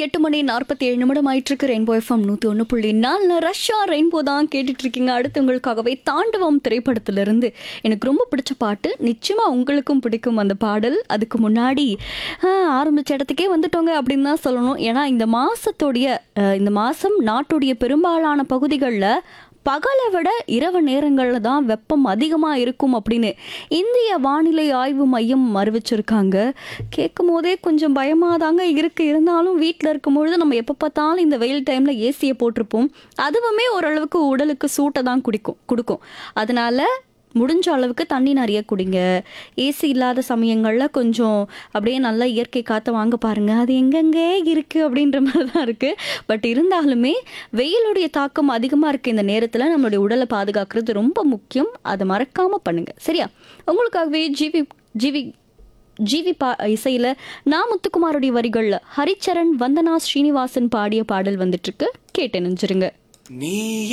எட்டு மணி நாற்பத்தி ஏழு நிமிடம் ஆயிட்டிருக்கு ரெயின்போ எஃப்எம் நூற்றி ஒன்று புள்ளி நாலு ரஷ்யா ரெயின்போ தான் கேட்டுட்டு இருக்கீங்க அடுத்து உங்களுக்காகவே தாண்டவம் திரைப்படத்திலிருந்து எனக்கு ரொம்ப பிடிச்ச பாட்டு நிச்சயமாக உங்களுக்கும் பிடிக்கும் அந்த பாடல் அதுக்கு முன்னாடி ஆ, ஆரம்பிச்ச இடத்துக்கே வந்துட்டோங்க அப்படின்னு தான் சொல்லணும் ஏன்னா இந்த மாசத்துடைய அஹ், இந்த மாதம் நாட்டுடைய பெரும்பாலான பகுதிகளில் பகலை விட இரவு நேரங்களில் தான் வெப்பம் அதிகமாக இருக்கும் அப்படின்னு இந்திய வானிலை ஆய்வு மையம் அறிவிச்சிருக்காங்க கேட்கும் போதே கொஞ்சம் பயமாக தாங்க இருக்குது இருந்தாலும் வீட்டில் இருக்கும் பொழுது நம்ம எப்போ பார்த்தாலும் இந்த வெயில் டைமில் ஏசியை போட்டிருப்போம் அதுவுமே ஓரளவுக்கு உடலுக்கு சூட்டை தான் குடிக்கும் கொடுக்கும் அதனால முடிஞ்ச அளவுக்கு தண்ணி நிறைய குடிங்க ஏசி இல்லாத சமயங்களில் கொஞ்சம் அப்படியே நல்லா இயற்கை காற்றை வாங்க பாருங்க அது எங்கெங்கே இருக்குது அப்படின்ற மாதிரி தான் இருக்குது பட் இருந்தாலுமே வெயிலுடைய தாக்கம் அதிகமாக இருக்க இந்த நேரத்தில் நம்மளுடைய உடலை பாதுகாக்கிறது ரொம்ப முக்கியம் அதை மறக்காமல் பண்ணுங்க சரியா உங்களுக்காகவே ஜிவி ஜிவி ஜிவி பா இசையில் நான் முத்துக்குமாருடைய வரிகளில் ஹரிச்சரன் வந்தனா ஸ்ரீனிவாசன் பாடிய பாடல் வந்துட்டுருக்கு கேட்டு நெஞ்சிருங்க நீ